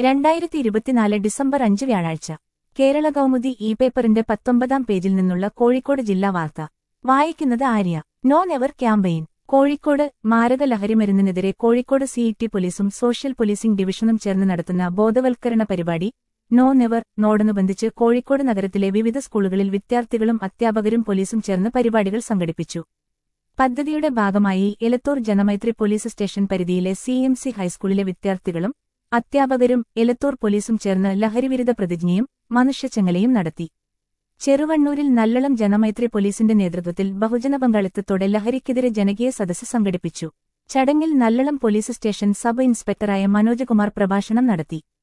രണ്ടായിരത്തി ഇരുപത്തിനാല് ഡിസംബർ അഞ്ച് വ്യാഴാഴ്ച കേരള കൗമുദി ഇ പേപ്പറിന്റെ പത്തൊമ്പതാം പേജിൽ നിന്നുള്ള കോഴിക്കോട് ജില്ലാ വാർത്ത വായിക്കുന്നത് Arya no never campaign Kozhikode മാരക ലഹരിമരുന്നിനെതിരെ കോഴിക്കോട് സിഇടി പോലീസും സോഷ്യൽ പോലീസിംഗ് ഡിവിഷനും ചേർന്ന് നടത്തുന്ന ബോധവൽക്കരണ പരിപാടി നോ നെവർ നോടനുബന്ധിച്ച് കോഴിക്കോട് നഗരത്തിലെ വിവിധ സ്കൂളുകളിൽ വിദ്യാർത്ഥികളും അധ്യാപകരും പോലീസും ചേർന്ന് പരിപാടികൾ സംഘടിപ്പിച്ചു പദ്ധതിയുടെ ഭാഗമായി എലത്തൂർ ജനമൈത്രി പോലീസ് സ്റ്റേഷൻ പരിധിയിലെ സി എം സി ഹൈസ്കൂളിലെ വിദ്യാർത്ഥികളും അധ്യാപകരും എലത്തൂർ പോലീസും ചേർന്ന് ലഹരിവിരുദ്ധ പ്രതിജ്ഞയും മനുഷ്യച്ചങ്ങലയും നടത്തി ചെറുവണ്ണൂരിൽ നല്ലളം ജനമൈത്രി പോലീസിന്റെ നേതൃത്വത്തിൽ ബഹുജന പങ്കാളിത്തത്തോടെ ലഹരിക്കെതിരെ ജനകീയ സദസ്സ് സംഘടിപ്പിച്ചു ചടങ്ങിൽ നല്ലളം പോലീസ് സ്റ്റേഷൻ സബ് ഇൻസ്പെക്ടറായ മനോജ് കുമാർ പ്രഭാഷണം നടത്തി